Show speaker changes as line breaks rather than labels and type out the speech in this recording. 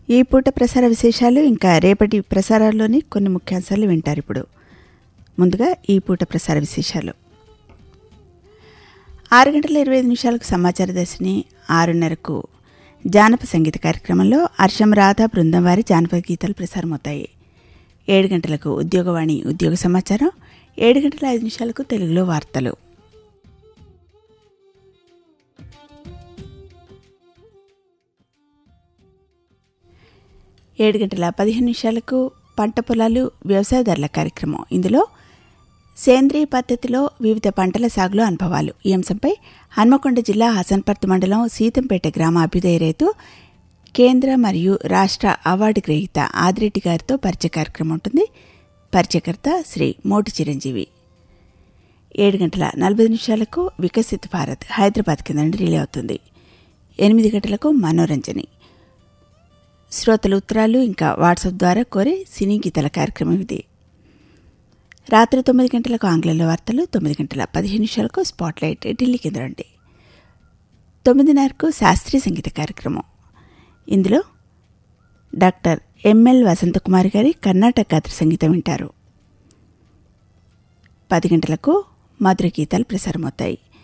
ఈ పూట ప్రసార విశేషాలు ఇంకా రేపటి ప్రసారాల్లోని కొన్ని ముఖ్యాంశాలు వింటారు ఇప్పుడు ముందుగా ఈ పూట ప్రసార విశేషాలు ఆరు గంటల ఇరవై ఐదు నిమిషాలకు సమాచార దర్శిని ఆరున్నరకు జానపద సంగీత కార్యక్రమంలో హర్షం రాధా బృందం వారి జానపద గీతాలు ప్రసారమవుతాయి ఏడు గంటలకు ఉద్యోగవాణి ఉద్యోగ సమాచారం ఏడు గంటల ఐదు నిమిషాలకు తెలుగులో వార్తలు ఏడు గంటల పదిహేను నిమిషాలకు పంట పొలాలు వ్యవసాయదారుల కార్యక్రమం ఇందులో సేంద్రియ పద్ధతిలో వివిధ పంటల సాగులో అనుభవాలు ఈ అంశంపై హన్మకొండ జిల్లా హసన్పర్తి మండలం సీతంపేట గ్రామ అభ్యుదయ రైతు కేంద్ర మరియు రాష్ట్ర అవార్డు గ్రహీత ఆదిరెడ్డి గారితో పరిచయ కార్యక్రమం ఉంటుంది పరిచయకర్త శ్రీ మోటి చిరంజీవి ఏడు గంటల నలభై నిమిషాలకు వికసిత్ భారత్ హైదరాబాద్ కింద నుండి రిలే అవుతుంది ఎనిమిది గంటలకు మనోరంజని శ్రోతల ఉత్తరాలు ఇంకా వాట్సాప్ ద్వారా కోరే సినీ గీతాల కార్యక్రమం ఇది రాత్రి తొమ్మిది గంటలకు ఆంగ్లంలో వార్తలు తొమ్మిది గంటల పదిహేను నిమిషాలకు స్పాట్లైట్ ఢిల్లీ కేంద్రండి తొమ్మిదిన్నరకు శాస్త్రీయ సంగీత కార్యక్రమం ఇందులో డాక్టర్ ఎంఎల్ వసంతకుమారి గారి కర్ణాటక గాత్ర సంగీతం వింటారు పది గంటలకు మధుర గీతాలు ప్రసారమవుతాయి